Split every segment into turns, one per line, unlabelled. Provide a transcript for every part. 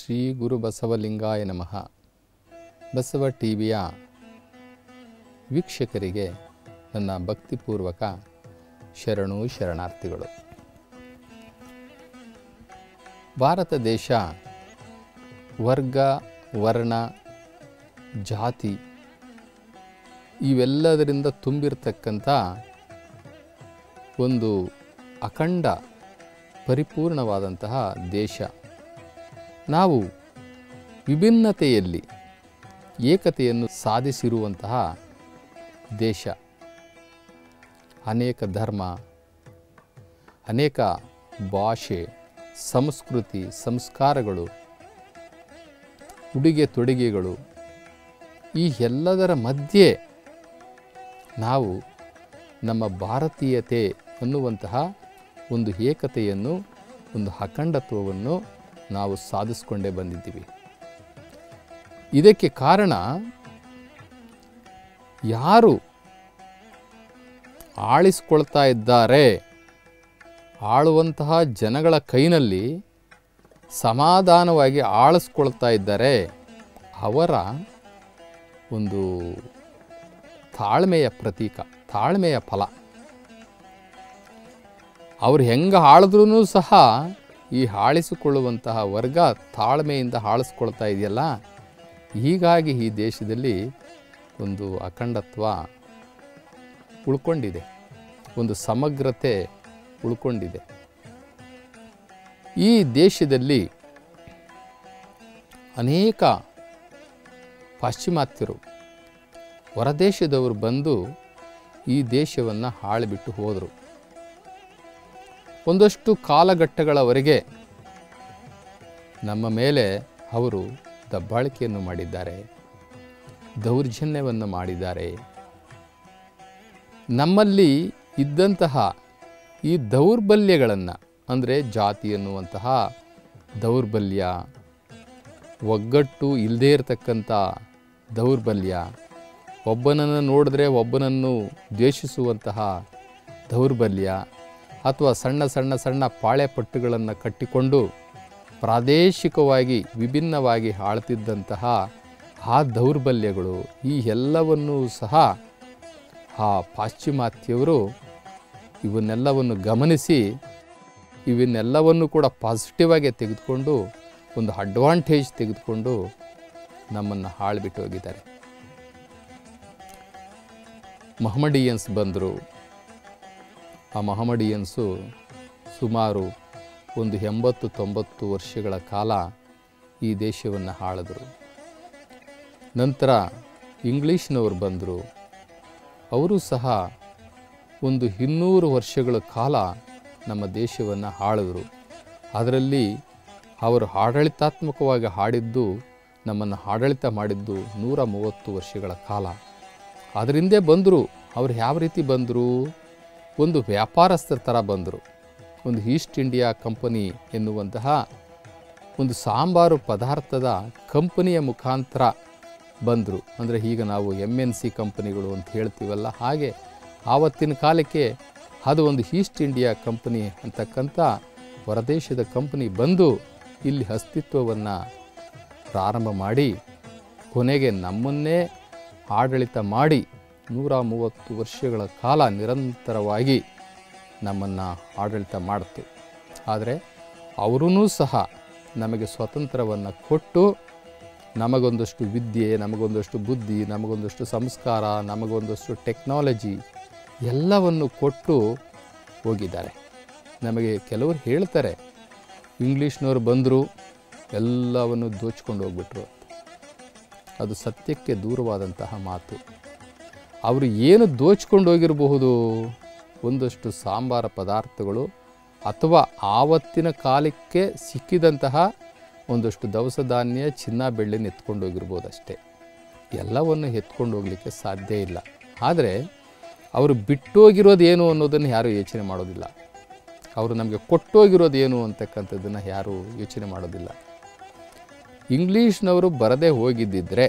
ಶ್ರೀ ಗುರು ಬಸವಲಿಂಗಾಯ ನಮಃ ಬಸವ ಟಿವಿಯ ವೀಕ್ಷಕರಿಗೆ ನನ್ನ ಭಕ್ತಿಪೂರ್ವಕ ಶರಣು ಶರಣಾರ್ಥಿಗಳು ಭಾರತ ದೇಶ ವರ್ಗ ವರ್ಣ ಜಾತಿ ಇವೆಲ್ಲದರಿಂದ ತುಂಬಿರ್ತಕ್ಕಂಥ ಒಂದು ಅಖಂಡ ಪರಿಪೂರ್ಣವಾದಂತಹ ದೇಶ ನಾವು ವಿಭಿನ್ನತೆಯಲ್ಲಿ ಏಕತೆಯನ್ನು ಸಾಧಿಸಿರುವಂತಹ ದೇಶ ಅನೇಕ ಧರ್ಮ ಅನೇಕ ಭಾಷೆ ಸಂಸ್ಕೃತಿ ಸಂಸ್ಕಾರಗಳು ಉಡುಗೆ ತೊಡುಗೆಗಳು ಈ ಎಲ್ಲದರ ಮಧ್ಯೆ ನಾವು ನಮ್ಮ ಭಾರತೀಯತೆ ಅನ್ನುವಂತಹ ಒಂದು ಏಕತೆಯನ್ನು ಒಂದು ಅಖಂಡತ್ವವನ್ನು ನಾವು ಸಾಧಿಸ್ಕೊಂಡೇ ಬಂದಿದ್ದೀವಿ ಇದಕ್ಕೆ ಕಾರಣ ಯಾರು ಆಳಿಸ್ಕೊಳ್ತಾ ಇದ್ದಾರೆ ಆಳುವಂತಹ ಜನಗಳ ಕೈನಲ್ಲಿ ಸಮಾಧಾನವಾಗಿ ಆಳಿಸ್ಕೊಳ್ತಾ ಇದ್ದಾರೆ ಅವರ ಒಂದು ತಾಳ್ಮೆಯ ಪ್ರತೀಕ ತಾಳ್ಮೆಯ ಫಲ ಅವ್ರು ಹೆಂಗೆ ಆಳಿದ್ರೂ ಸಹ ಈ ಆಳಿಸಿಕೊಳ್ಳುವಂತಹ ವರ್ಗ ತಾಳ್ಮೆಯಿಂದ ಆಳಿಸ್ಕೊಳ್ತಾ ಇದೆಯಲ್ಲ ಹೀಗಾಗಿ ಈ ದೇಶದಲ್ಲಿ ಒಂದು ಅಖಂಡತ್ವ ಉಳ್ಕೊಂಡಿದೆ ಒಂದು ಸಮಗ್ರತೆ ಉಳ್ಕೊಂಡಿದೆ ಈ ದೇಶದಲ್ಲಿ ಅನೇಕ ಪಾಶ್ಚಿಮಾತ್ಯರು ಹೊರದೇಶದವರು ಬಂದು ಈ ದೇಶವನ್ನು ಹಾಳಿಬಿಟ್ಟು ಹೋದರು ಒಂದಷ್ಟು ಕಾಲಘಟ್ಟಗಳವರೆಗೆ ನಮ್ಮ ಮೇಲೆ ಅವರು ದಬ್ಬಾಳಿಕೆಯನ್ನು ಮಾಡಿದ್ದಾರೆ ದೌರ್ಜನ್ಯವನ್ನು ಮಾಡಿದ್ದಾರೆ ನಮ್ಮಲ್ಲಿ ಇದ್ದಂತಹ ಈ ದೌರ್ಬಲ್ಯಗಳನ್ನು ಅಂದರೆ ಜಾತಿ ಎನ್ನುವಂತಹ ದೌರ್ಬಲ್ಯ ಒಗ್ಗಟ್ಟು ಇಲ್ಲದೇ ಇರತಕ್ಕಂಥ ದೌರ್ಬಲ್ಯ ಒಬ್ಬನನ್ನು ನೋಡಿದ್ರೆ ಒಬ್ಬನನ್ನು ದ್ವೇಷಿಸುವಂತಹ ದೌರ್ಬಲ್ಯ ಅಥವಾ ಸಣ್ಣ ಸಣ್ಣ ಸಣ್ಣ ಪಾಳೆ ಪಟ್ಟುಗಳನ್ನು ಕಟ್ಟಿಕೊಂಡು ಪ್ರಾದೇಶಿಕವಾಗಿ ವಿಭಿನ್ನವಾಗಿ ಆಳ್ತಿದ್ದಂತಹ ಆ ದೌರ್ಬಲ್ಯಗಳು ಈ ಎಲ್ಲವನ್ನೂ ಸಹ ಆ ಪಾಶ್ಚಿಮಾತ್ಯವರು ಇವನ್ನೆಲ್ಲವನ್ನು ಗಮನಿಸಿ ಇವನ್ನೆಲ್ಲವನ್ನು ಕೂಡ ಪಾಸಿಟಿವ್ ಆಗಿ ತೆಗೆದುಕೊಂಡು ಒಂದು ಅಡ್ವಾಂಟೇಜ್ ತೆಗೆದುಕೊಂಡು ನಮ್ಮನ್ನು ಹಾಳ್ಬಿಟ್ಟು ಹೋಗಿದ್ದಾರೆ ಮಹಮಡಿಯನ್ಸ್ ಬಂದರು ಆ ಮಹಮಡಿಯನ್ಸು ಸುಮಾರು ಒಂದು ಎಂಬತ್ತು ತೊಂಬತ್ತು ವರ್ಷಗಳ ಕಾಲ ಈ ದೇಶವನ್ನು ಆಳಿದ್ರು ನಂತರ ಇಂಗ್ಲೀಷ್ನವರು ಬಂದರು ಅವರು ಸಹ ಒಂದು ಇನ್ನೂರು ವರ್ಷಗಳ ಕಾಲ ನಮ್ಮ ದೇಶವನ್ನು ಆಳಿದ್ರು ಅದರಲ್ಲಿ ಅವರು ಆಡಳಿತಾತ್ಮಕವಾಗಿ ಆಡಿದ್ದು ನಮ್ಮನ್ನು ಆಡಳಿತ ಮಾಡಿದ್ದು ನೂರ ಮೂವತ್ತು ವರ್ಷಗಳ ಕಾಲ ಅದರಿಂದೇ ಬಂದರು ಅವ್ರು ಯಾವ ರೀತಿ ಬಂದರು ಒಂದು ವ್ಯಾಪಾರಸ್ಥರ ಥರ ಬಂದರು ಒಂದು ಈಸ್ಟ್ ಇಂಡಿಯಾ ಕಂಪನಿ ಎನ್ನುವಂತಹ ಒಂದು ಸಾಂಬಾರು ಪದಾರ್ಥದ ಕಂಪನಿಯ ಮುಖಾಂತರ ಬಂದರು ಅಂದರೆ ಈಗ ನಾವು ಎಮ್ ಎನ್ ಸಿ ಕಂಪನಿಗಳು ಅಂತ ಹೇಳ್ತೀವಲ್ಲ ಹಾಗೆ ಆವತ್ತಿನ ಕಾಲಕ್ಕೆ ಅದು ಒಂದು ಈಸ್ಟ್ ಇಂಡಿಯಾ ಕಂಪನಿ ಅಂತಕ್ಕಂಥ ಹೊರದೇಶದ ಕಂಪನಿ ಬಂದು ಇಲ್ಲಿ ಅಸ್ತಿತ್ವವನ್ನು ಪ್ರಾರಂಭ ಮಾಡಿ ಕೊನೆಗೆ ನಮ್ಮನ್ನೇ ಆಡಳಿತ ಮಾಡಿ ನೂರ ಮೂವತ್ತು ವರ್ಷಗಳ ಕಾಲ ನಿರಂತರವಾಗಿ ನಮ್ಮನ್ನು ಆಡಳಿತ ಮಾಡಿತು ಆದರೆ ಅವರೂ ಸಹ ನಮಗೆ ಸ್ವತಂತ್ರವನ್ನು ಕೊಟ್ಟು ನಮಗೊಂದಷ್ಟು ವಿದ್ಯೆ ನಮಗೊಂದಷ್ಟು ಬುದ್ಧಿ ನಮಗೊಂದಷ್ಟು ಸಂಸ್ಕಾರ ನಮಗೊಂದಷ್ಟು ಟೆಕ್ನಾಲಜಿ ಎಲ್ಲವನ್ನು ಕೊಟ್ಟು ಹೋಗಿದ್ದಾರೆ ನಮಗೆ ಕೆಲವರು ಹೇಳ್ತಾರೆ ಇಂಗ್ಲೀಷ್ನವ್ರು ಬಂದರು ಎಲ್ಲವನ್ನು ದೋಚ್ಕೊಂಡು ಹೋಗ್ಬಿಟ್ರು ಅದು ಸತ್ಯಕ್ಕೆ ದೂರವಾದಂತಹ ಮಾತು ಅವರು ಏನು ದೋಚ್ಕೊಂಡು ಹೋಗಿರಬಹುದು ಒಂದಷ್ಟು ಸಾಂಬಾರ ಪದಾರ್ಥಗಳು ಅಥವಾ ಆವತ್ತಿನ ಕಾಲಕ್ಕೆ ಸಿಕ್ಕಿದಂತಹ ಒಂದಷ್ಟು ದವಸ ಧಾನ್ಯ ಚಿನ್ನ ಬೆಳ್ಳಿನ ಎತ್ಕೊಂಡು ಹೋಗಿರ್ಬೋದು ಅಷ್ಟೇ ಎಲ್ಲವನ್ನು ಎತ್ಕೊಂಡು ಹೋಗಲಿಕ್ಕೆ ಸಾಧ್ಯ ಇಲ್ಲ ಆದರೆ ಅವರು ಬಿಟ್ಟೋಗಿರೋದು ಏನು ಅನ್ನೋದನ್ನು ಯಾರೂ ಯೋಚನೆ ಮಾಡೋದಿಲ್ಲ ಅವರು ನಮಗೆ ಕೊಟ್ಟೋಗಿರೋದು ಏನು ಅಂತಕ್ಕಂಥದ್ದನ್ನು ಯಾರೂ ಯೋಚನೆ ಮಾಡೋದಿಲ್ಲ ಇಂಗ್ಲೀಷ್ನವರು ಬರದೇ ಹೋಗಿದ್ದಿದ್ರೆ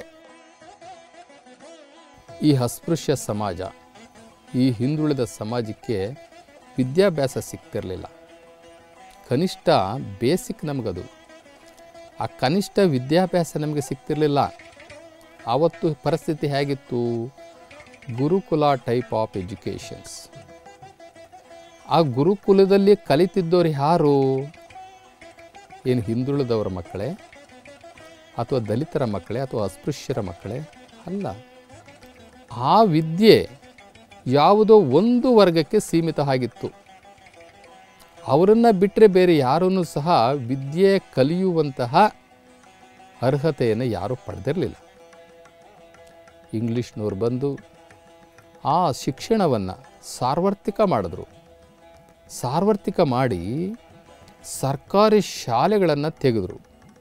ಈ ಅಸ್ಪೃಶ್ಯ ಸಮಾಜ ಈ ಹಿಂದುಳಿದ ಸಮಾಜಕ್ಕೆ ವಿದ್ಯಾಭ್ಯಾಸ ಸಿಗ್ತಿರಲಿಲ್ಲ ಕನಿಷ್ಠ ಬೇಸಿಕ್ ನಮಗದು ಆ ಕನಿಷ್ಠ ವಿದ್ಯಾಭ್ಯಾಸ ನಮಗೆ ಸಿಗ್ತಿರಲಿಲ್ಲ ಆವತ್ತು ಪರಿಸ್ಥಿತಿ ಹೇಗಿತ್ತು ಗುರುಕುಲ ಟೈಪ್ ಆಫ್ ಎಜುಕೇಷನ್ಸ್ ಆ ಗುರುಕುಲದಲ್ಲಿ ಕಲಿತಿದ್ದವ್ರು ಯಾರು ಏನು ಹಿಂದುಳಿದವರ ಮಕ್ಕಳೇ ಅಥವಾ ದಲಿತರ ಮಕ್ಕಳೇ ಅಥವಾ ಅಸ್ಪೃಶ್ಯರ ಮಕ್ಕಳೇ ಅಲ್ಲ ಆ ವಿದ್ಯೆ ಯಾವುದೋ ಒಂದು ವರ್ಗಕ್ಕೆ ಸೀಮಿತ ಆಗಿತ್ತು ಅವರನ್ನು ಬಿಟ್ಟರೆ ಬೇರೆ ಯಾರನ್ನೂ ಸಹ ವಿದ್ಯೆ ಕಲಿಯುವಂತಹ ಅರ್ಹತೆಯನ್ನು ಯಾರೂ ಪಡೆದಿರಲಿಲ್ಲ ಇಂಗ್ಲೀಷ್ನವ್ರು ಬಂದು ಆ ಶಿಕ್ಷಣವನ್ನು ಸಾರ್ವತ್ರಿಕ ಮಾಡಿದ್ರು ಸಾರ್ವತ್ರಿಕ ಮಾಡಿ ಸರ್ಕಾರಿ ಶಾಲೆಗಳನ್ನು ತೆಗೆದರು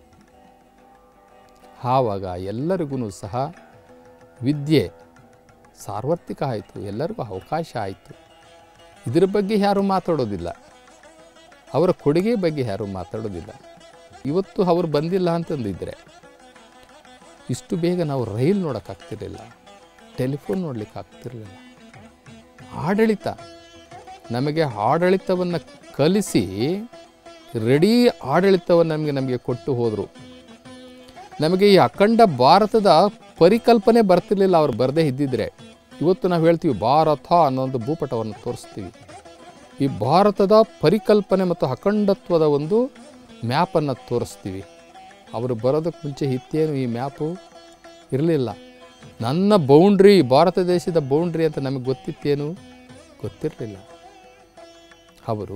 ಆವಾಗ ಎಲ್ಲರಿಗೂ ಸಹ ವಿದ್ಯೆ ಸಾರ್ವತ್ರಿಕ ಆಯಿತು ಎಲ್ಲರಿಗೂ ಅವಕಾಶ ಆಯಿತು ಇದರ ಬಗ್ಗೆ ಯಾರೂ ಮಾತಾಡೋದಿಲ್ಲ ಅವರ ಕೊಡುಗೆ ಬಗ್ಗೆ ಯಾರೂ ಮಾತಾಡೋದಿಲ್ಲ ಇವತ್ತು ಅವರು ಬಂದಿಲ್ಲ ಅಂತಂದಿದ್ದರೆ ಇಷ್ಟು ಬೇಗ ನಾವು ರೈಲ್ ನೋಡೋಕ್ಕಾಗ್ತಿರಲಿಲ್ಲ ಟೆಲಿಫೋನ್ ನೋಡ್ಲಿಕ್ಕೆ ಆಗ್ತಿರಲಿಲ್ಲ ಆಡಳಿತ ನಮಗೆ ಆಡಳಿತವನ್ನು ಕಲಿಸಿ ರೆಡಿ ಆಡಳಿತವನ್ನು ನಮಗೆ ನಮಗೆ ಕೊಟ್ಟು ಹೋದರು ನಮಗೆ ಈ ಅಖಂಡ ಭಾರತದ ಪರಿಕಲ್ಪನೆ ಬರ್ತಿರ್ಲಿಲ್ಲ ಅವ್ರು ಬರದೇ ಇದ್ದಿದ್ರೆ ಇವತ್ತು ನಾವು ಹೇಳ್ತೀವಿ ಭಾರತ ಅನ್ನೋ ಒಂದು ಭೂಪಟವನ್ನು ತೋರಿಸ್ತೀವಿ ಈ ಭಾರತದ ಪರಿಕಲ್ಪನೆ ಮತ್ತು ಅಖಂಡತ್ವದ ಒಂದು ಮ್ಯಾಪನ್ನು ತೋರಿಸ್ತೀವಿ ಅವರು ಬರೋದಕ್ಕೆ ಮುಂಚೆ ಇತ್ತೇನು ಈ ಮ್ಯಾಪು ಇರಲಿಲ್ಲ ನನ್ನ ಬೌಂಡ್ರಿ ಭಾರತ ದೇಶದ ಬೌಂಡ್ರಿ ಅಂತ ನಮಗೆ ಗೊತ್ತಿತ್ತೇನು ಗೊತ್ತಿರಲಿಲ್ಲ ಅವರು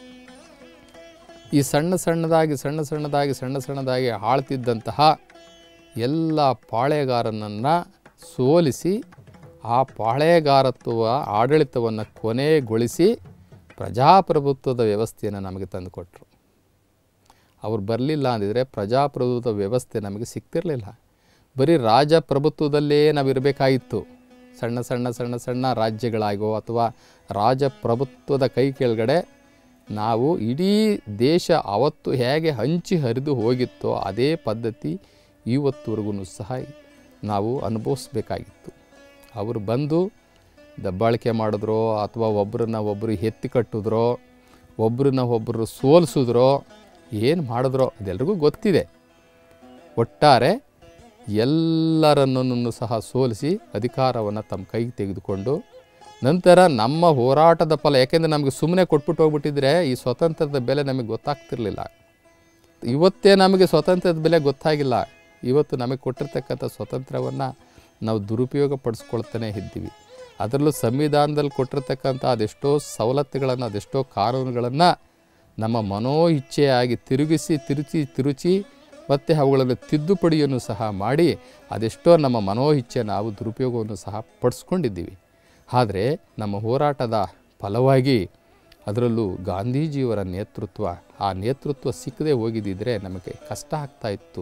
ಈ ಸಣ್ಣ ಸಣ್ಣದಾಗಿ ಸಣ್ಣ ಸಣ್ಣದಾಗಿ ಸಣ್ಣ ಸಣ್ಣದಾಗಿ ಆಳ್ತಿದ್ದಂತಹ ಎಲ್ಲ ಪಾಳೆಗಾರನನ್ನು ಸೋಲಿಸಿ ಆ ಪಾಳೆಗಾರತ್ವ ಆಡಳಿತವನ್ನು ಕೊನೆಗೊಳಿಸಿ ಪ್ರಜಾಪ್ರಭುತ್ವದ ವ್ಯವಸ್ಥೆಯನ್ನು ನಮಗೆ ತಂದುಕೊಟ್ರು ಅವ್ರು ಬರಲಿಲ್ಲ ಅಂದಿದ್ರೆ ಪ್ರಜಾಪ್ರಭುತ್ವ ವ್ಯವಸ್ಥೆ ನಮಗೆ ಸಿಗ್ತಿರಲಿಲ್ಲ ಬರೀ ರಾಜಪ್ರಭುತ್ವದಲ್ಲೇ ನಾವು ಇರಬೇಕಾಗಿತ್ತು ಸಣ್ಣ ಸಣ್ಣ ಸಣ್ಣ ಸಣ್ಣ ರಾಜ್ಯಗಳಾಗೋ ಅಥವಾ ರಾಜಪ್ರಭುತ್ವದ ಕೈ ಕೆಳಗಡೆ ನಾವು ಇಡೀ ದೇಶ ಅವತ್ತು ಹೇಗೆ ಹಂಚಿ ಹರಿದು ಹೋಗಿತ್ತೋ ಅದೇ ಪದ್ಧತಿ ಇವತ್ತುವರೆಗೂ ಸಹ ನಾವು ಅನುಭವಿಸ್ಬೇಕಾಗಿತ್ತು ಅವರು ಬಂದು ದಬ್ಬಾಳಿಕೆ ಮಾಡಿದ್ರೋ ಅಥವಾ ಒಬ್ಬರನ್ನ ಒಬ್ಬರು ಎತ್ತಿ ಕಟ್ಟಿದ್ರೋ ಒಬ್ಬರನ್ನ ಒಬ್ಬರು ಸೋಲಿಸಿದ್ರೋ ಏನು ಮಾಡಿದ್ರೋ ಅದೆಲ್ರಿಗೂ ಗೊತ್ತಿದೆ ಒಟ್ಟಾರೆ ಎಲ್ಲರನ್ನೂ ಸಹ ಸೋಲಿಸಿ ಅಧಿಕಾರವನ್ನು ತಮ್ಮ ಕೈಗೆ ತೆಗೆದುಕೊಂಡು ನಂತರ ನಮ್ಮ ಹೋರಾಟದ ಫಲ ಯಾಕೆಂದರೆ ನಮಗೆ ಸುಮ್ಮನೆ ಕೊಟ್ಬಿಟ್ಟು ಹೋಗ್ಬಿಟ್ಟಿದ್ರೆ ಈ ಸ್ವಾತಂತ್ರ್ಯದ ಬೆಲೆ ನಮಗೆ ಗೊತ್ತಾಗ್ತಿರ್ಲಿಲ್ಲ ಇವತ್ತೇ ನಮಗೆ ಸ್ವಾತಂತ್ರ್ಯದ ಬೆಲೆ ಗೊತ್ತಾಗಿಲ್ಲ ಇವತ್ತು ನಮಗೆ ಕೊಟ್ಟಿರ್ತಕ್ಕಂಥ ಸ್ವಾತಂತ್ರ್ಯವನ್ನು ನಾವು ದುರುಪಯೋಗ ಪಡಿಸ್ಕೊಳ್ತಾನೆ ಇದ್ದೀವಿ ಅದರಲ್ಲೂ ಸಂವಿಧಾನದಲ್ಲಿ ಕೊಟ್ಟಿರ್ತಕ್ಕಂಥ ಅದೆಷ್ಟೋ ಸವಲತ್ತುಗಳನ್ನು ಅದೆಷ್ಟೋ ಕಾನೂನುಗಳನ್ನು ನಮ್ಮ ಮನೋ ಇಚ್ಛೆಯಾಗಿ ತಿರುಗಿಸಿ ತಿರುಚಿ ತಿರುಚಿ ಮತ್ತು ಅವುಗಳನ್ನು ತಿದ್ದುಪಡಿಯನ್ನು ಸಹ ಮಾಡಿ ಅದೆಷ್ಟೋ ನಮ್ಮ ಮನೋ ಇಚ್ಛೆ ನಾವು ದುರುಪಯೋಗವನ್ನು ಸಹ ಪಡಿಸ್ಕೊಂಡಿದ್ದೀವಿ ಆದರೆ ನಮ್ಮ ಹೋರಾಟದ ಫಲವಾಗಿ ಅದರಲ್ಲೂ ಗಾಂಧೀಜಿಯವರ ನೇತೃತ್ವ ಆ ನೇತೃತ್ವ ಸಿಕ್ಕದೆ ಹೋಗಿದ್ದಿದ್ರೆ ನಮಗೆ ಕಷ್ಟ ಆಗ್ತಾ ಇತ್ತು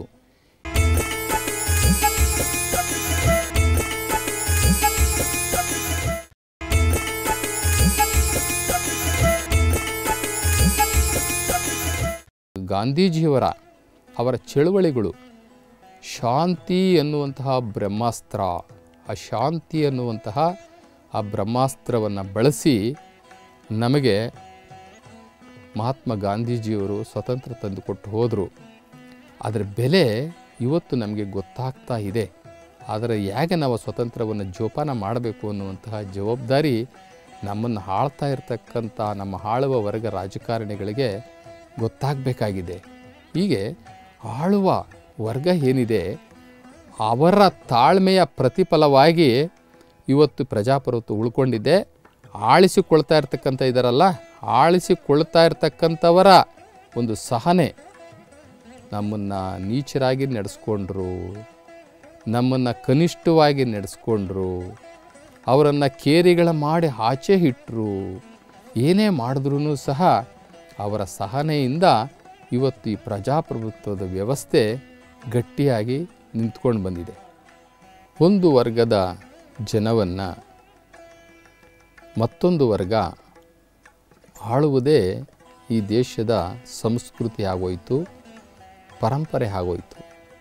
ಗಾಂಧೀಜಿಯವರ ಅವರ ಚಳುವಳಿಗಳು ಶಾಂತಿ ಎನ್ನುವಂತಹ ಬ್ರಹ್ಮಾಸ್ತ್ರ ಆ ಶಾಂತಿ ಎನ್ನುವಂತಹ ಆ ಬ್ರಹ್ಮಾಸ್ತ್ರವನ್ನು ಬಳಸಿ ನಮಗೆ ಮಹಾತ್ಮ ಗಾಂಧೀಜಿಯವರು ಸ್ವತಂತ್ರ ತಂದುಕೊಟ್ಟು ಹೋದರು ಅದರ ಬೆಲೆ ಇವತ್ತು ನಮಗೆ ಗೊತ್ತಾಗ್ತಾ ಇದೆ ಆದರೆ ಹೇಗೆ ನಾವು ಸ್ವತಂತ್ರವನ್ನು ಜೋಪಾನ ಮಾಡಬೇಕು ಅನ್ನುವಂತಹ ಜವಾಬ್ದಾರಿ ನಮ್ಮನ್ನು ಆಳ್ತಾ ಇರತಕ್ಕಂಥ ನಮ್ಮ ಆಳುವ ವರ್ಗ ರಾಜಕಾರಣಿಗಳಿಗೆ ಗೊತ್ತಾಗಬೇಕಾಗಿದೆ ಹೀಗೆ ಆಳುವ ವರ್ಗ ಏನಿದೆ ಅವರ ತಾಳ್ಮೆಯ ಪ್ರತಿಫಲವಾಗಿ ಇವತ್ತು ಪ್ರಜಾಪ್ರಭುತ್ವ ಉಳ್ಕೊಂಡಿದೆ ಆಳಿಸಿಕೊಳ್ತಾ ಇರ್ತಕ್ಕಂಥ ಇದರಲ್ಲ ಆಳಿಸಿಕೊಳ್ತಾ ಇರ್ತಕ್ಕಂಥವರ ಒಂದು ಸಹನೆ ನಮ್ಮನ್ನು ನೀಚರಾಗಿ ನಡೆಸ್ಕೊಂಡ್ರು ನಮ್ಮನ್ನು ಕನಿಷ್ಠವಾಗಿ ನಡೆಸ್ಕೊಂಡ್ರು ಅವರನ್ನು ಕೇರಿಗಳ ಮಾಡಿ ಆಚೆ ಇಟ್ಟರು ಏನೇ ಮಾಡಿದ್ರೂ ಸಹ ಅವರ ಸಹನೆಯಿಂದ ಇವತ್ತು ಈ ಪ್ರಜಾಪ್ರಭುತ್ವದ ವ್ಯವಸ್ಥೆ ಗಟ್ಟಿಯಾಗಿ ನಿಂತ್ಕೊಂಡು ಬಂದಿದೆ ಒಂದು ವರ್ಗದ ಜನವನ್ನು ಮತ್ತೊಂದು ವರ್ಗ ಆಳುವುದೇ ಈ ದೇಶದ ಸಂಸ್ಕೃತಿ ಆಗೋಯಿತು ಪರಂಪರೆ ಆಗೋಯಿತು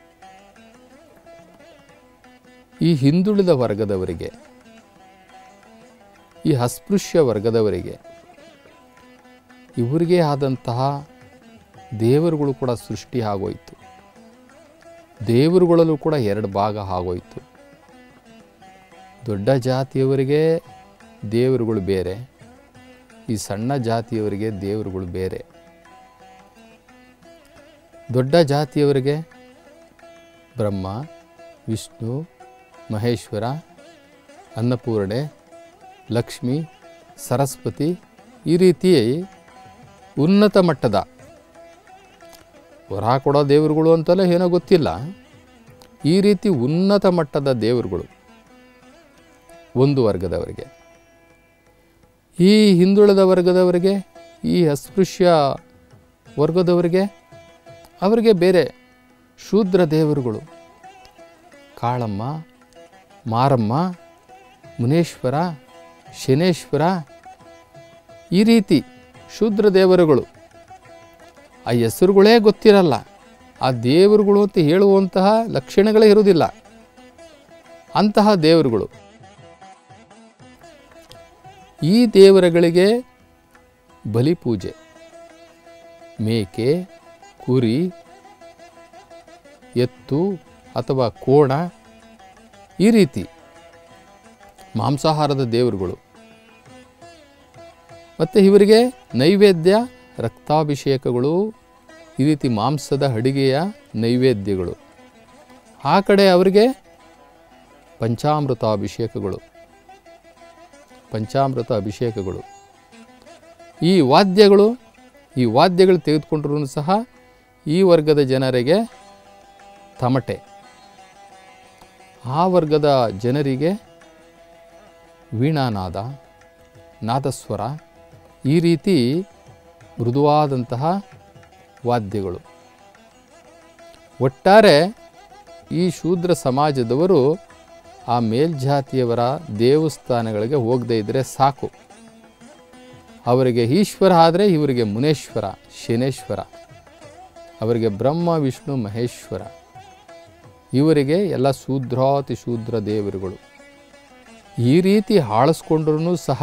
ಈ ಹಿಂದುಳಿದ ವರ್ಗದವರಿಗೆ ಈ ಅಸ್ಪೃಶ್ಯ ವರ್ಗದವರಿಗೆ ಇವರಿಗೆ ಆದಂತಹ ದೇವರುಗಳು ಕೂಡ ಸೃಷ್ಟಿ ಆಗೋಯಿತು ದೇವರುಗಳಲ್ಲೂ ಕೂಡ ಎರಡು ಭಾಗ ಆಗೋಯ್ತು ದೊಡ್ಡ ಜಾತಿಯವರಿಗೆ ದೇವರುಗಳು ಬೇರೆ ಈ ಸಣ್ಣ ಜಾತಿಯವರಿಗೆ ದೇವರುಗಳು ಬೇರೆ ದೊಡ್ಡ ಜಾತಿಯವರಿಗೆ ಬ್ರಹ್ಮ ವಿಷ್ಣು ಮಹೇಶ್ವರ ಅನ್ನಪೂರ್ಣೆ ಲಕ್ಷ್ಮಿ ಸರಸ್ವತಿ ಈ ರೀತಿ ಉನ್ನತ ಮಟ್ಟದ ಹೊರ ಕೊಡೋ ದೇವರುಗಳು ಅಂತಲೇ ಏನೋ ಗೊತ್ತಿಲ್ಲ ಈ ರೀತಿ ಉನ್ನತ ಮಟ್ಟದ ದೇವರುಗಳು ಒಂದು ವರ್ಗದವರಿಗೆ ಈ ಹಿಂದುಳಿದ ವರ್ಗದವರಿಗೆ ಈ ಅಸ್ಪೃಶ್ಯ ವರ್ಗದವರಿಗೆ ಅವರಿಗೆ ಬೇರೆ ಶೂದ್ರ ದೇವರುಗಳು ಕಾಳಮ್ಮ ಮಾರಮ್ಮ ಮುನೇಶ್ವರ ಶನೇಶ್ವರ ಈ ರೀತಿ ಶೂದ್ರ ದೇವರುಗಳು ಆ ಹೆಸರುಗಳೇ ಗೊತ್ತಿರಲ್ಲ ಆ ದೇವರುಗಳು ಅಂತ ಹೇಳುವಂತಹ ಲಕ್ಷಣಗಳೇ ಇರುವುದಿಲ್ಲ ಅಂತಹ ದೇವರುಗಳು ಈ ದೇವರುಗಳಿಗೆ ಬಲಿಪೂಜೆ ಮೇಕೆ ಕುರಿ ಎತ್ತು ಅಥವಾ ಕೋಣ ಈ ರೀತಿ ಮಾಂಸಾಹಾರದ ದೇವರುಗಳು ಮತ್ತು ಇವರಿಗೆ ನೈವೇದ್ಯ ರಕ್ತಾಭಿಷೇಕಗಳು ಈ ರೀತಿ ಮಾಂಸದ ಅಡಿಗೆಯ ನೈವೇದ್ಯಗಳು ಆ ಕಡೆ ಅವರಿಗೆ ಪಂಚಾಮೃತಾಭಿಷೇಕಗಳು ಪಂಚಾಮೃತ ಅಭಿಷೇಕಗಳು ಈ ವಾದ್ಯಗಳು ಈ ವಾದ್ಯಗಳು ತೆಗೆದುಕೊಂಡ್ರೂ ಸಹ ಈ ವರ್ಗದ ಜನರಿಗೆ ತಮಟೆ ಆ ವರ್ಗದ ಜನರಿಗೆ ವೀಣಾನಾದ ನಾದಸ್ವರ ಈ ರೀತಿ ಮೃದುವಾದಂತಹ ವಾದ್ಯಗಳು ಒಟ್ಟಾರೆ ಈ ಶೂದ್ರ ಸಮಾಜದವರು ಆ ಮೇಲ್ಜಾತಿಯವರ ದೇವಸ್ಥಾನಗಳಿಗೆ ಹೋಗದೇ ಇದ್ದರೆ ಸಾಕು ಅವರಿಗೆ ಈಶ್ವರ ಆದರೆ ಇವರಿಗೆ ಮುನೇಶ್ವರ ಶನೇಶ್ವರ ಅವರಿಗೆ ಬ್ರಹ್ಮ ವಿಷ್ಣು ಮಹೇಶ್ವರ ಇವರಿಗೆ ಎಲ್ಲ ಶೂದ್ರಾತಿ ಶೂದ್ರ ದೇವರುಗಳು ಈ ರೀತಿ ಆಳಿಸ್ಕೊಂಡ್ರೂ ಸಹ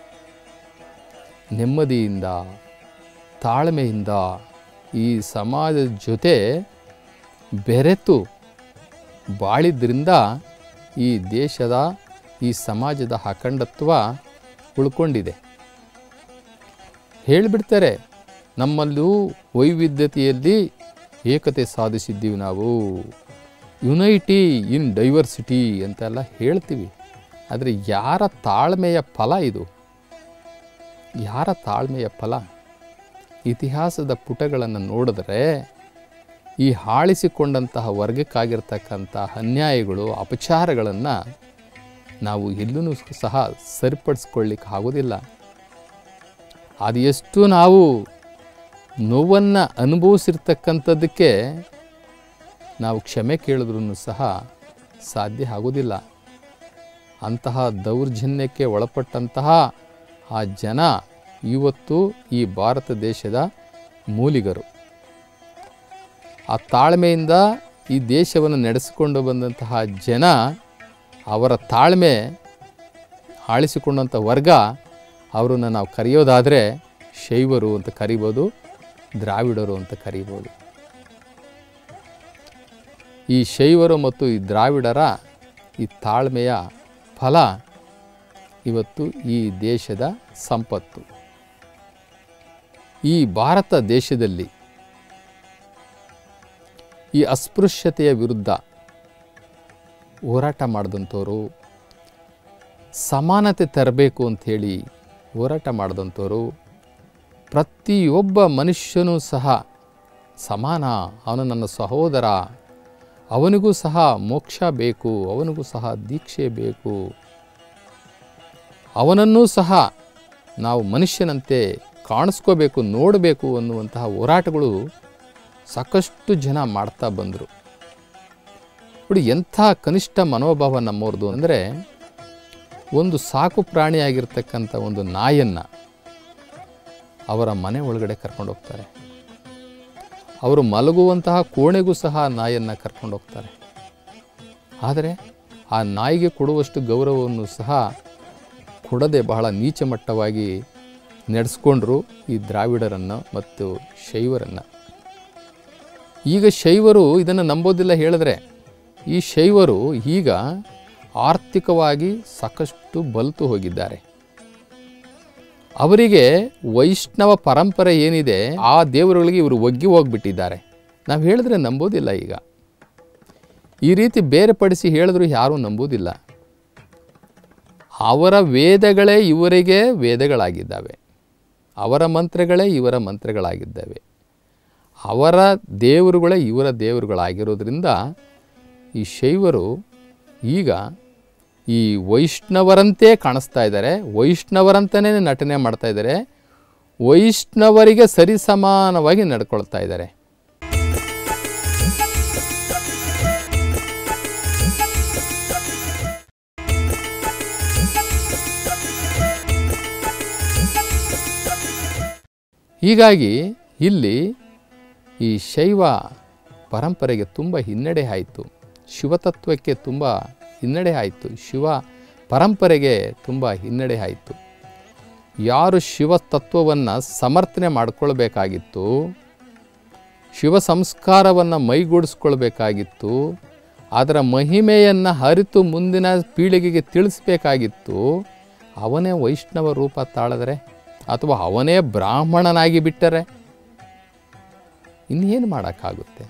ನೆಮ್ಮದಿಯಿಂದ ತಾಳ್ಮೆಯಿಂದ ಈ ಸಮಾಜದ ಜೊತೆ ಬೆರೆತು ಬಾಳಿದ್ರಿಂದ ಈ ದೇಶದ ಈ ಸಮಾಜದ ಅಖಂಡತ್ವ ಉಳ್ಕೊಂಡಿದೆ ಹೇಳಿಬಿಡ್ತಾರೆ ನಮ್ಮಲ್ಲೂ ವೈವಿಧ್ಯತೆಯಲ್ಲಿ ಏಕತೆ ಸಾಧಿಸಿದ್ದೀವಿ ನಾವು ಯುನೈಟಿ ಇನ್ ಡೈವರ್ಸಿಟಿ ಅಂತೆಲ್ಲ ಹೇಳ್ತೀವಿ ಆದರೆ ಯಾರ ತಾಳ್ಮೆಯ ಫಲ ಇದು ಯಾರ ತಾಳ್ಮೆಯ ಫಲ ಇತಿಹಾಸದ ಪುಟಗಳನ್ನು ನೋಡಿದ್ರೆ ಈ ಆಳಿಸಿಕೊಂಡಂತಹ ವರ್ಗಕ್ಕಾಗಿರ್ತಕ್ಕಂಥ ಅನ್ಯಾಯಗಳು ಅಪಚಾರಗಳನ್ನು ನಾವು ಎಲ್ಲೂ ಸಹ ಸರಿಪಡಿಸ್ಕೊಳ್ಳಿಕ್ಕೆ ಆಗೋದಿಲ್ಲ ಅದು ಎಷ್ಟು ನಾವು ನೋವನ್ನು ಅನುಭವಿಸಿರ್ತಕ್ಕಂಥದ್ದಕ್ಕೆ ನಾವು ಕ್ಷಮೆ ಕೇಳಿದ್ರೂ ಸಹ ಸಾಧ್ಯ ಆಗೋದಿಲ್ಲ ಅಂತಹ ದೌರ್ಜನ್ಯಕ್ಕೆ ಒಳಪಟ್ಟಂತಹ ಆ ಜನ ಇವತ್ತು ಈ ಭಾರತ ದೇಶದ ಮೂಲಿಗರು ಆ ತಾಳ್ಮೆಯಿಂದ ಈ ದೇಶವನ್ನು ನಡೆಸಿಕೊಂಡು ಬಂದಂತಹ ಜನ ಅವರ ತಾಳ್ಮೆ ಆಳಿಸಿಕೊಂಡಂಥ ವರ್ಗ ಅವರನ್ನು ನಾವು ಕರೆಯೋದಾದರೆ ಶೈವರು ಅಂತ ಕರಿಬೋದು ದ್ರಾವಿಡರು ಅಂತ ಕರಿಬೋದು ಈ ಶೈವರು ಮತ್ತು ಈ ದ್ರಾವಿಡರ ಈ ತಾಳ್ಮೆಯ ಫಲ ಇವತ್ತು ಈ ದೇಶದ ಸಂಪತ್ತು ಈ ಭಾರತ ದೇಶದಲ್ಲಿ ಈ ಅಸ್ಪೃಶ್ಯತೆಯ ವಿರುದ್ಧ ಹೋರಾಟ ಮಾಡಿದಂಥವ್ರು ಸಮಾನತೆ ತರಬೇಕು ಅಂಥೇಳಿ ಹೋರಾಟ ಮಾಡಿದಂಥವ್ರು ಪ್ರತಿಯೊಬ್ಬ ಮನುಷ್ಯನೂ ಸಹ ಸಮಾನ ಅವನು ನನ್ನ ಸಹೋದರ ಅವನಿಗೂ ಸಹ ಮೋಕ್ಷ ಬೇಕು ಅವನಿಗೂ ಸಹ ದೀಕ್ಷೆ ಬೇಕು ಅವನನ್ನೂ ಸಹ ನಾವು ಮನುಷ್ಯನಂತೆ ಕಾಣಿಸ್ಕೋಬೇಕು ನೋಡಬೇಕು ಅನ್ನುವಂತಹ ಹೋರಾಟಗಳು ಸಾಕಷ್ಟು ಜನ ಮಾಡ್ತಾ ಬಂದರು ನೋಡಿ ಎಂಥ ಕನಿಷ್ಠ ಮನೋಭಾವ ನಮ್ಮವ್ರದ್ದು ಅಂದರೆ ಒಂದು ಸಾಕು ಪ್ರಾಣಿಯಾಗಿರ್ತಕ್ಕಂಥ ಒಂದು ನಾಯನ್ನು ಅವರ ಮನೆ ಒಳಗಡೆ ಕರ್ಕೊಂಡು ಹೋಗ್ತಾರೆ ಅವರು ಮಲಗುವಂತಹ ಕೋಣೆಗೂ ಸಹ ನಾಯನ್ನು ಕರ್ಕೊಂಡು ಹೋಗ್ತಾರೆ ಆದರೆ ಆ ನಾಯಿಗೆ ಕೊಡುವಷ್ಟು ಗೌರವವನ್ನು ಸಹ ಕೊಡದೆ ಬಹಳ ನೀಚ ಮಟ್ಟವಾಗಿ ನಡೆಸ್ಕೊಂಡ್ರು ಈ ದ್ರಾವಿಡರನ್ನು ಮತ್ತು ಶೈವರನ್ನು ಈಗ ಶೈವರು ಇದನ್ನು ನಂಬೋದಿಲ್ಲ ಹೇಳಿದ್ರೆ ಈ ಶೈವರು ಈಗ ಆರ್ಥಿಕವಾಗಿ ಸಾಕಷ್ಟು ಬಲಿತು ಹೋಗಿದ್ದಾರೆ ಅವರಿಗೆ ವೈಷ್ಣವ ಪರಂಪರೆ ಏನಿದೆ ಆ ದೇವರುಗಳಿಗೆ ಇವರು ಒಗ್ಗಿ ಹೋಗ್ಬಿಟ್ಟಿದ್ದಾರೆ ನಾವು ಹೇಳಿದ್ರೆ ನಂಬೋದಿಲ್ಲ ಈಗ ಈ ರೀತಿ ಬೇರೆಪಡಿಸಿ ಹೇಳಿದ್ರು ಯಾರೂ ನಂಬೋದಿಲ್ಲ ಅವರ ವೇದಗಳೇ ಇವರಿಗೆ ವೇದಗಳಾಗಿದ್ದಾವೆ ಅವರ ಮಂತ್ರಗಳೇ ಇವರ ಮಂತ್ರಗಳಾಗಿದ್ದಾವೆ ಅವರ ದೇವರುಗಳೇ ಇವರ ದೇವರುಗಳಾಗಿರೋದ್ರಿಂದ ಈ ಶೈವರು ಈಗ ಈ ವೈಷ್ಣವರಂತೆ ಕಾಣಿಸ್ತಾ ಇದ್ದಾರೆ ವೈಷ್ಣವರಂತನೇ ನಟನೆ ಮಾಡ್ತಾ ಇದ್ದಾರೆ ವೈಷ್ಣವರಿಗೆ ಸರಿಸಮಾನವಾಗಿ ನಡ್ಕೊಳ್ತಾ ಇದ್ದಾರೆ ಹೀಗಾಗಿ ಇಲ್ಲಿ ಈ ಶೈವ ಪರಂಪರೆಗೆ ತುಂಬ ಹಿನ್ನಡೆ ಆಯಿತು ಶಿವತತ್ವಕ್ಕೆ ತುಂಬ ಹಿನ್ನಡೆ ಆಯಿತು ಶಿವ ಪರಂಪರೆಗೆ ತುಂಬ ಹಿನ್ನಡೆ ಆಯಿತು ಯಾರು ಶಿವ ತತ್ವವನ್ನು ಸಮರ್ಥನೆ ಮಾಡಿಕೊಳ್ಬೇಕಾಗಿತ್ತು ಶಿವ ಸಂಸ್ಕಾರವನ್ನು ಮೈಗೂಡಿಸ್ಕೊಳ್ಬೇಕಾಗಿತ್ತು ಅದರ ಮಹಿಮೆಯನ್ನು ಅರಿತು ಮುಂದಿನ ಪೀಳಿಗೆಗೆ ತಿಳಿಸ್ಬೇಕಾಗಿತ್ತು ಅವನೇ ವೈಷ್ಣವ ರೂಪ ತಾಳಿದ್ರೆ ಅಥವಾ ಅವನೇ ಬ್ರಾಹ್ಮಣನಾಗಿ ಬಿಟ್ಟರೆ ಇನ್ನೇನು ಮಾಡೋಕ್ಕಾಗುತ್ತೆ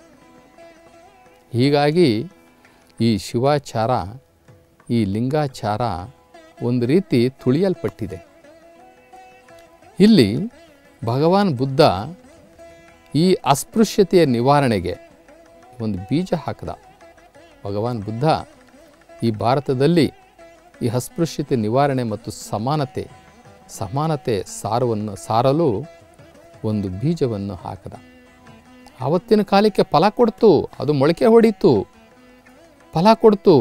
ಹೀಗಾಗಿ ಈ ಶಿವಾಚಾರ ಈ ಲಿಂಗಾಚಾರ ಒಂದು ರೀತಿ ತುಳಿಯಲ್ಪಟ್ಟಿದೆ ಇಲ್ಲಿ ಭಗವಾನ್ ಬುದ್ಧ ಈ ಅಸ್ಪೃಶ್ಯತೆಯ ನಿವಾರಣೆಗೆ ಒಂದು ಬೀಜ ಹಾಕಿದ ಭಗವಾನ್ ಬುದ್ಧ ಈ ಭಾರತದಲ್ಲಿ ಈ ಅಸ್ಪೃಶ್ಯತೆ ನಿವಾರಣೆ ಮತ್ತು ಸಮಾನತೆ ಸಮಾನತೆ ಸಾರವನ್ನು ಸಾರಲು ಒಂದು ಬೀಜವನ್ನು ಹಾಕಿದ ಆವತ್ತಿನ ಕಾಲಕ್ಕೆ ಫಲ ಕೊಡ್ತು ಅದು ಮೊಳಕೆ ಹೊಡೀತು ಫಲ ಕೊಡ್ತು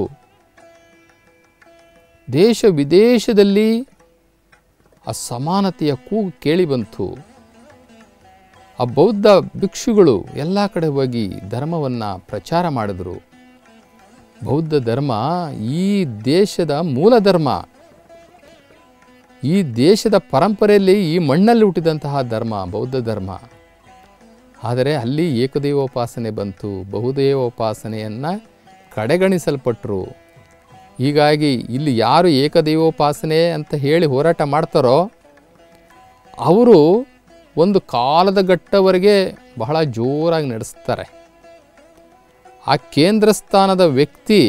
ದೇಶ ವಿದೇಶದಲ್ಲಿ ಆ ಸಮಾನತೆಯ ಕೂಗು ಕೇಳಿ ಬಂತು ಆ ಬೌದ್ಧ ಭಿಕ್ಷುಗಳು ಎಲ್ಲ ಕಡೆ ಹೋಗಿ ಧರ್ಮವನ್ನು ಪ್ರಚಾರ ಮಾಡಿದರು ಬೌದ್ಧ ಧರ್ಮ ಈ ದೇಶದ ಮೂಲ ಧರ್ಮ ಈ ದೇಶದ ಪರಂಪರೆಯಲ್ಲಿ ಈ ಮಣ್ಣಲ್ಲಿ ಹುಟ್ಟಿದಂತಹ ಧರ್ಮ ಬೌದ್ಧ ಧರ್ಮ ಆದರೆ ಅಲ್ಲಿ ಏಕದೈವೋಪಾಸನೆ ಬಂತು ಬಹುದೈವೋಪಾಸನೆಯನ್ನು ಕಡೆಗಣಿಸಲ್ಪಟ್ಟರು ಹೀಗಾಗಿ ಇಲ್ಲಿ ಯಾರು ಏಕದೈವೋಪಾಸನೆ ಅಂತ ಹೇಳಿ ಹೋರಾಟ ಮಾಡ್ತಾರೋ ಅವರು ಒಂದು ಕಾಲದ ಗಟ್ಟವರೆಗೆ ಬಹಳ ಜೋರಾಗಿ ನಡೆಸ್ತಾರೆ ಆ ಕೇಂದ್ರ ಸ್ಥಾನದ ವ್ಯಕ್ತಿ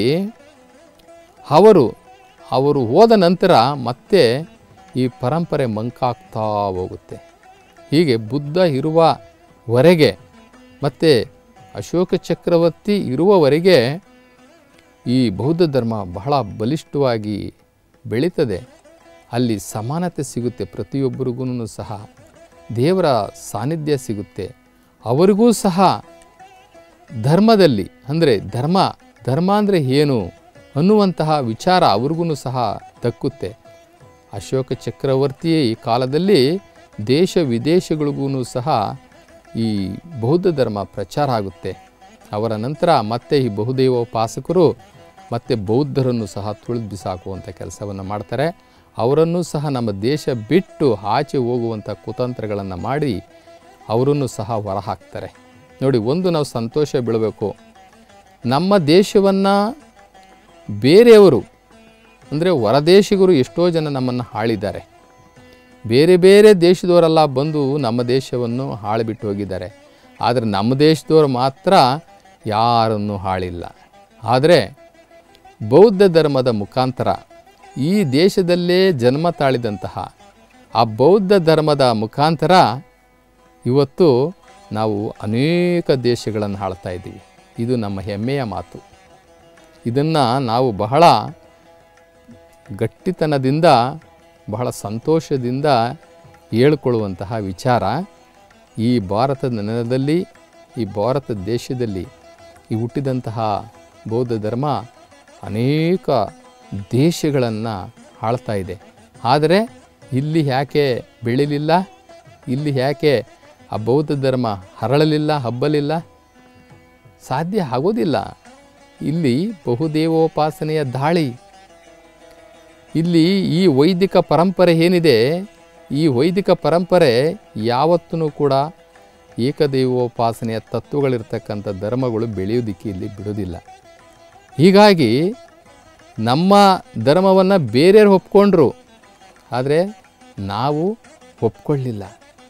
ಅವರು ಅವರು ಹೋದ ನಂತರ ಮತ್ತೆ ಈ ಪರಂಪರೆ ಮಂಕಾಗ್ತಾ ಹೋಗುತ್ತೆ ಹೀಗೆ ಬುದ್ಧ ಇರುವವರೆಗೆ ಮತ್ತು ಅಶೋಕ ಚಕ್ರವರ್ತಿ ಇರುವವರೆಗೆ ಈ ಬೌದ್ಧ ಧರ್ಮ ಬಹಳ ಬಲಿಷ್ಠವಾಗಿ ಬೆಳೀತದೆ ಅಲ್ಲಿ ಸಮಾನತೆ ಸಿಗುತ್ತೆ ಪ್ರತಿಯೊಬ್ಬರಿಗೂ ಸಹ ದೇವರ ಸಾನ್ನಿಧ್ಯ ಸಿಗುತ್ತೆ ಅವರಿಗೂ ಸಹ ಧರ್ಮದಲ್ಲಿ ಅಂದರೆ ಧರ್ಮ ಧರ್ಮ ಅಂದರೆ ಏನು ಅನ್ನುವಂತಹ ವಿಚಾರ ಅವ್ರಿಗೂ ಸಹ ದಕ್ಕುತ್ತೆ ಅಶೋಕ ಚಕ್ರವರ್ತಿಯೇ ಈ ಕಾಲದಲ್ಲಿ ದೇಶ ವಿದೇಶಗಳಿಗೂ ಸಹ ಈ ಬೌದ್ಧ ಧರ್ಮ ಪ್ರಚಾರ ಆಗುತ್ತೆ ಅವರ ನಂತರ ಮತ್ತೆ ಈ ಬಹುದೈವೋಪಾಸಕರು ಮತ್ತೆ ಬೌದ್ಧರನ್ನು ಸಹ ತುಳಿದು ಬಿಸಾಕುವಂಥ ಕೆಲಸವನ್ನು ಮಾಡ್ತಾರೆ ಅವರನ್ನು ಸಹ ನಮ್ಮ ದೇಶ ಬಿಟ್ಟು ಆಚೆ ಹೋಗುವಂಥ ಕುತಂತ್ರಗಳನ್ನು ಮಾಡಿ ಅವರನ್ನು ಸಹ ಹೊರಹಾಕ್ತಾರೆ ನೋಡಿ ಒಂದು ನಾವು ಸಂತೋಷ ಬೀಳಬೇಕು ನಮ್ಮ ದೇಶವನ್ನು ಬೇರೆಯವರು ಅಂದರೆ ಹೊರದೇಶಿಗರು ಎಷ್ಟೋ ಜನ ನಮ್ಮನ್ನು ಆಳಿದ್ದಾರೆ ಬೇರೆ ಬೇರೆ ದೇಶದವರೆಲ್ಲ ಬಂದು ನಮ್ಮ ದೇಶವನ್ನು ಆಳಿಬಿಟ್ಟು ಹೋಗಿದ್ದಾರೆ ಆದರೆ ನಮ್ಮ ದೇಶದವರು ಮಾತ್ರ ಯಾರನ್ನು ಆಳಿಲ್ಲ ಆದರೆ ಬೌದ್ಧ ಧರ್ಮದ ಮುಖಾಂತರ ಈ ದೇಶದಲ್ಲೇ ಜನ್ಮ ತಾಳಿದಂತಹ ಆ ಬೌದ್ಧ ಧರ್ಮದ ಮುಖಾಂತರ ಇವತ್ತು ನಾವು ಅನೇಕ ದೇಶಗಳನ್ನು ಆಳ್ತಾ ಇದ್ದೀವಿ ಇದು ನಮ್ಮ ಹೆಮ್ಮೆಯ ಮಾತು ಇದನ್ನು ನಾವು ಬಹಳ ಗಟ್ಟಿತನದಿಂದ ಬಹಳ ಸಂತೋಷದಿಂದ ಹೇಳ್ಕೊಳ್ಳುವಂತಹ ವಿಚಾರ ಈ ಭಾರತದ ನೆಲದಲ್ಲಿ ಈ ಭಾರತ ದೇಶದಲ್ಲಿ ಈ ಹುಟ್ಟಿದಂತಹ ಬೌದ್ಧ ಧರ್ಮ ಅನೇಕ ದೇಶಗಳನ್ನು ಆಳ್ತಾ ಇದೆ ಆದರೆ ಇಲ್ಲಿ ಯಾಕೆ ಬೆಳಿಲಿಲ್ಲ ಇಲ್ಲಿ ಯಾಕೆ ಆ ಬೌದ್ಧ ಧರ್ಮ ಹರಳಲಿಲ್ಲ ಹಬ್ಬಲಿಲ್ಲ ಸಾಧ್ಯ ಆಗೋದಿಲ್ಲ ಇಲ್ಲಿ ಬಹುದೇವೋಪಾಸನೆಯ ದಾಳಿ ಇಲ್ಲಿ ಈ ವೈದಿಕ ಪರಂಪರೆ ಏನಿದೆ ಈ ವೈದಿಕ ಪರಂಪರೆ ಯಾವತ್ತೂ ಕೂಡ ಏಕದೈವೋಪಾಸನೆಯ ತತ್ವಗಳಿರ್ತಕ್ಕಂಥ ಧರ್ಮಗಳು ಬೆಳೆಯೋದಕ್ಕೆ ಇಲ್ಲಿ ಬಿಡೋದಿಲ್ಲ ಹೀಗಾಗಿ ನಮ್ಮ ಧರ್ಮವನ್ನು ಬೇರೆಯವ್ರು ಒಪ್ಕೊಂಡ್ರು ಆದರೆ ನಾವು ಒಪ್ಕೊಳ್ಳಿಲ್ಲ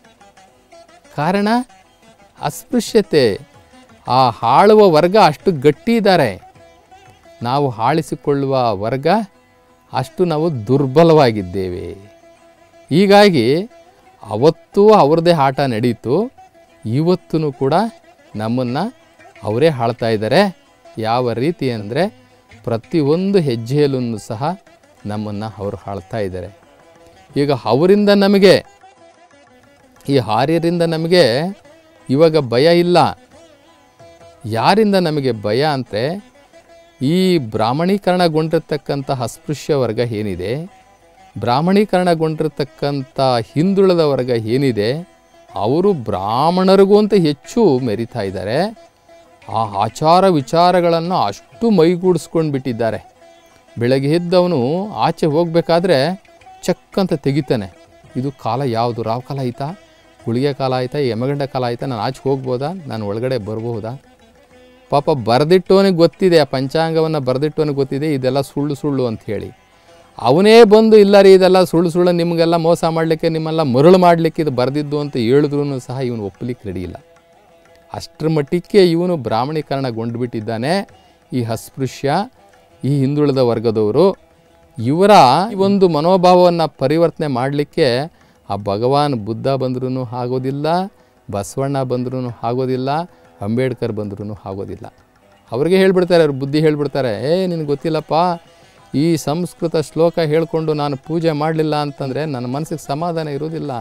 ಕಾರಣ ಅಸ್ಪೃಶ್ಯತೆ ಆ ಆಳುವ ವರ್ಗ ಅಷ್ಟು ಗಟ್ಟಿ ಇದ್ದಾರೆ ನಾವು ಆಳಿಸಿಕೊಳ್ಳುವ ವರ್ಗ ಅಷ್ಟು ನಾವು ದುರ್ಬಲವಾಗಿದ್ದೇವೆ ಹೀಗಾಗಿ ಅವತ್ತೂ ಅವ್ರದ್ದೇ ಆಟ ನಡೀತು ಇವತ್ತೂ ಕೂಡ ನಮ್ಮನ್ನು ಅವರೇ ಆಳ್ತಾ ಇದ್ದಾರೆ ಯಾವ ರೀತಿ ಅಂದರೆ ಪ್ರತಿಯೊಂದು ಹೆಜ್ಜೆಯಲ್ಲೂ ಸಹ ನಮ್ಮನ್ನು ಅವರು ಆಳ್ತಾ ಇದ್ದಾರೆ ಈಗ ಅವರಿಂದ ನಮಗೆ ಈ ಆರ್ಯರಿಂದ ನಮಗೆ ಇವಾಗ ಭಯ ಇಲ್ಲ ಯಾರಿಂದ ನಮಗೆ ಭಯ ಅಂದರೆ ಈ ಬ್ರಾಹ್ಮಣೀಕರಣಗೊಂಡಿರ್ತಕ್ಕಂಥ ಅಸ್ಪೃಶ್ಯ ವರ್ಗ ಏನಿದೆ ಬ್ರಾಹ್ಮಣೀಕರಣಗೊಂಡಿರ್ತಕ್ಕಂಥ ಹಿಂದುಳಿದ ವರ್ಗ ಏನಿದೆ ಅವರು ಬ್ರಾಹ್ಮಣರಿಗೂ ಅಂತ ಹೆಚ್ಚು ಮೆರಿತಾ ಇದ್ದಾರೆ ಆ ಆಚಾರ ವಿಚಾರಗಳನ್ನು ಅಷ್ಟು ಮೈಗೂಡಿಸ್ಕೊಂಡು ಬಿಟ್ಟಿದ್ದಾರೆ ಬೆಳಗ್ಗೆ ಎದ್ದವನು ಆಚೆ ಹೋಗಬೇಕಾದ್ರೆ ಚಕ್ ಅಂತ ತೆಗಿತಾನೆ ಇದು ಕಾಲ ಯಾವುದು ರಾವ್ ಕಾಲ ಆಯ್ತಾ ಗುಳಿಗೆ ಕಾಲ ಆಯ್ತಾ ಯಮಗಂಡ ಕಾಲ ಆಯ್ತಾ ನಾನು ಆಚೆ ಹೋಗ್ಬೋದಾ ನಾನು ಒಳಗಡೆ ಬರ್ಬೋದಾ ಪಾಪ ಬರೆದಿಟ್ಟವನಿಗೆ ಗೊತ್ತಿದೆ ಆ ಪಂಚಾಂಗವನ್ನು ಬರೆದಿಟ್ಟವನಿಗೆ ಗೊತ್ತಿದೆ ಇದೆಲ್ಲ ಸುಳ್ಳು ಸುಳ್ಳು ಅಂತ ಹೇಳಿ ಅವನೇ ಬಂದು ಇಲ್ಲ ರೀ ಇದೆಲ್ಲ ಸುಳ್ಳು ಸುಳ್ಳು ನಿಮಗೆಲ್ಲ ಮೋಸ ಮಾಡಲಿಕ್ಕೆ ನಿಮ್ಮೆಲ್ಲ ಮರಳು ಮಾಡಲಿಕ್ಕೆ ಇದು ಬರೆದಿದ್ದು ಅಂತ ಹೇಳಿದ್ರೂ ಸಹ ಇವನು ಒಪ್ಪಲಿಕ್ಕೆ ರೆಡಿ ಇಲ್ಲ ಅಷ್ಟರ ಮಟ್ಟಕ್ಕೆ ಇವನು ಬ್ರಾಹ್ಮಣೀಕರಣಗೊಂಡುಬಿಟ್ಟಿದ್ದಾನೆ ಈ ಅಸ್ಪೃಶ್ಯ ಈ ಹಿಂದುಳಿದ ವರ್ಗದವರು ಇವರ ಈ ಒಂದು ಮನೋಭಾವವನ್ನು ಪರಿವರ್ತನೆ ಮಾಡಲಿಕ್ಕೆ ಆ ಭಗವಾನ್ ಬುದ್ಧ ಬಂದ್ರೂ ಆಗೋದಿಲ್ಲ ಬಸವಣ್ಣ ಬಂದ್ರೂ ಆಗೋದಿಲ್ಲ ಅಂಬೇಡ್ಕರ್ ಬಂದ್ರೂ ಆಗೋದಿಲ್ಲ ಅವ್ರಿಗೆ ಹೇಳ್ಬಿಡ್ತಾರೆ ಅವ್ರು ಬುದ್ಧಿ ಹೇಳ್ಬಿಡ್ತಾರೆ ಏ ನಿನಗೆ ಗೊತ್ತಿಲ್ಲಪ್ಪ ಈ ಸಂಸ್ಕೃತ ಶ್ಲೋಕ ಹೇಳ್ಕೊಂಡು ನಾನು ಪೂಜೆ ಮಾಡಲಿಲ್ಲ ಅಂತಂದರೆ ನನ್ನ ಮನಸ್ಸಿಗೆ ಸಮಾಧಾನ ಇರೋದಿಲ್ಲ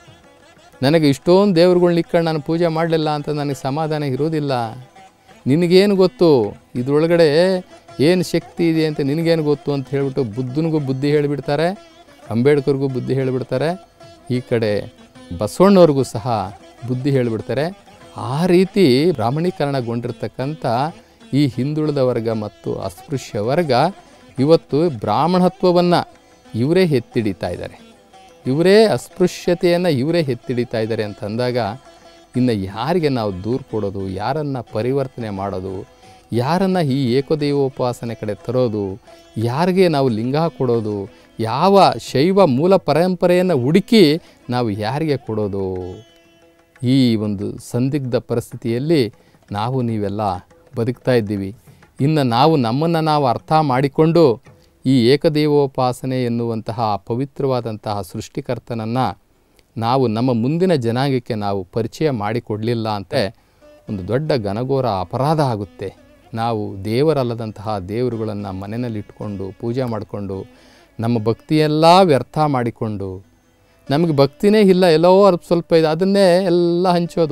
ನನಗೆ ಇಷ್ಟೊಂದು ದೇವ್ರುಗಳ್ನ ಇಕ್ಕೊಂಡು ನಾನು ಪೂಜೆ ಮಾಡಲಿಲ್ಲ ಅಂತ ನನಗೆ ಸಮಾಧಾನ ಇರೋದಿಲ್ಲ ನಿನಗೇನು ಗೊತ್ತು ಇದ್ರೊಳಗಡೆ ಏನು ಶಕ್ತಿ ಇದೆ ಅಂತ ನಿನಗೇನು ಗೊತ್ತು ಅಂತ ಹೇಳ್ಬಿಟ್ಟು ಬುದ್ಧನಿಗೂ ಬುದ್ಧಿ ಹೇಳಿಬಿಡ್ತಾರೆ ಅಂಬೇಡ್ಕರ್ಗೂ ಬುದ್ಧಿ ಹೇಳಿಬಿಡ್ತಾರೆ ಈ ಕಡೆ ಬಸವಣ್ಣವ್ರಿಗೂ ಸಹ ಬುದ್ಧಿ ಹೇಳಿಬಿಡ್ತಾರೆ ಆ ರೀತಿ ಬ್ರಾಹ್ಮಣೀಕರಣಗೊಂಡಿರ್ತಕ್ಕಂಥ ಈ ಹಿಂದುಳಿದ ವರ್ಗ ಮತ್ತು ಅಸ್ಪೃಶ್ಯ ವರ್ಗ ಇವತ್ತು ಬ್ರಾಹ್ಮಣತ್ವವನ್ನು ಇವರೇ ಎತ್ತಿಡಿತಾ ಇದ್ದಾರೆ ಇವರೇ ಅಸ್ಪೃಶ್ಯತೆಯನ್ನು ಇವರೇ ಎತ್ತಿಡಿತಾ ಇದ್ದಾರೆ ಅಂತ ಅಂದಾಗ ಇನ್ನು ಯಾರಿಗೆ ನಾವು ದೂರು ಕೊಡೋದು ಯಾರನ್ನು ಪರಿವರ್ತನೆ ಮಾಡೋದು ಯಾರನ್ನು ಈ ಏಕದೈವೋಪಾಸನೆ ಕಡೆ ತರೋದು ಯಾರಿಗೆ ನಾವು ಲಿಂಗ ಕೊಡೋದು ಯಾವ ಶೈವ ಮೂಲ ಪರಂಪರೆಯನ್ನು ಹುಡುಕಿ ನಾವು ಯಾರಿಗೆ ಕೊಡೋದು ಈ ಒಂದು ಸಂದಿಗ್ಧ ಪರಿಸ್ಥಿತಿಯಲ್ಲಿ ನಾವು ನೀವೆಲ್ಲ ಬದುಕ್ತಾ ಇದ್ದೀವಿ ಇನ್ನು ನಾವು ನಮ್ಮನ್ನು ನಾವು ಅರ್ಥ ಮಾಡಿಕೊಂಡು ಈ ಏಕದೇವೋಪಾಸನೆ ಎನ್ನುವಂತಹ ಪವಿತ್ರವಾದಂತಹ ಸೃಷ್ಟಿಕರ್ತನನ್ನು ನಾವು ನಮ್ಮ ಮುಂದಿನ ಜನಾಂಗಕ್ಕೆ ನಾವು ಪರಿಚಯ ಮಾಡಿಕೊಡಲಿಲ್ಲ ಅಂತೆ ಒಂದು ದೊಡ್ಡ ಘನಘೋರ ಅಪರಾಧ ಆಗುತ್ತೆ ನಾವು ದೇವರಲ್ಲದಂತಹ ದೇವರುಗಳನ್ನು ಮನೆಯಲ್ಲಿ ಇಟ್ಕೊಂಡು ಪೂಜೆ ಮಾಡಿಕೊಂಡು ನಮ್ಮ ಭಕ್ತಿಯೆಲ್ಲ ವ್ಯರ್ಥ ಮಾಡಿಕೊಂಡು ನಮಗೆ ಭಕ್ತಿನೇ ಇಲ್ಲ ಎಲ್ಲೋ ಅಲ್ಪ ಸ್ವಲ್ಪ ಇದೆ ಅದನ್ನೇ ಎಲ್ಲ ಹಂಚೋದು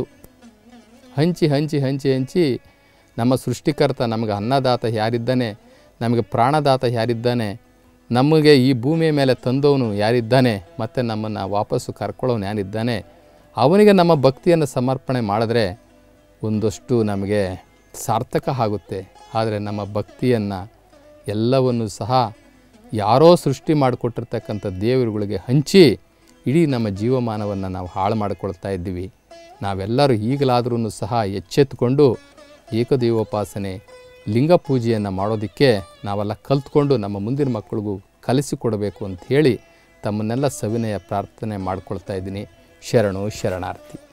ಹಂಚಿ ಹಂಚಿ ಹಂಚಿ ಹಂಚಿ ನಮ್ಮ ಸೃಷ್ಟಿಕರ್ತ ನಮಗೆ ಅನ್ನದಾತ ಯಾರಿದ್ದಾನೆ ನಮಗೆ ಪ್ರಾಣದಾತ ಯಾರಿದ್ದಾನೆ ನಮಗೆ ಈ ಭೂಮಿಯ ಮೇಲೆ ತಂದವನು ಯಾರಿದ್ದಾನೆ ಮತ್ತು ನಮ್ಮನ್ನು ವಾಪಸ್ಸು ಕರ್ಕೊಳ್ಳೋನು ಯಾರಿದ್ದಾನೆ ಅವನಿಗೆ ನಮ್ಮ ಭಕ್ತಿಯನ್ನು ಸಮರ್ಪಣೆ ಮಾಡಿದ್ರೆ ಒಂದಷ್ಟು ನಮಗೆ ಸಾರ್ಥಕ ಆಗುತ್ತೆ ಆದರೆ ನಮ್ಮ ಭಕ್ತಿಯನ್ನು ಎಲ್ಲವನ್ನು ಸಹ ಯಾರೋ ಸೃಷ್ಟಿ ಮಾಡಿಕೊಟ್ಟಿರ್ತಕ್ಕಂಥ ದೇವರುಗಳಿಗೆ ಹಂಚಿ ಇಡೀ ನಮ್ಮ ಜೀವಮಾನವನ್ನು ನಾವು ಹಾಳು ಮಾಡಿಕೊಳ್ತಾ ಇದ್ದೀವಿ ನಾವೆಲ್ಲರೂ ಈಗಲಾದ್ರೂ ಸಹ ಎಚ್ಚೆತ್ತುಕೊಂಡು ಏಕದೈವೋಪಾಸನೆ ಲಿಂಗ ಪೂಜೆಯನ್ನು ಮಾಡೋದಕ್ಕೆ ನಾವೆಲ್ಲ ಕಲ್ತ್ಕೊಂಡು ನಮ್ಮ ಮುಂದಿನ ಮಕ್ಕಳಿಗೂ ಕಲಿಸಿಕೊಡಬೇಕು ಅಂತ ಹೇಳಿ ತಮ್ಮನ್ನೆಲ್ಲ ಸವಿನಯ ಪ್ರಾರ್ಥನೆ ಮಾಡ್ಕೊಳ್ತಾ ಇದ್ದೀನಿ ಶರಣು ಶರಣಾರ್ಥಿ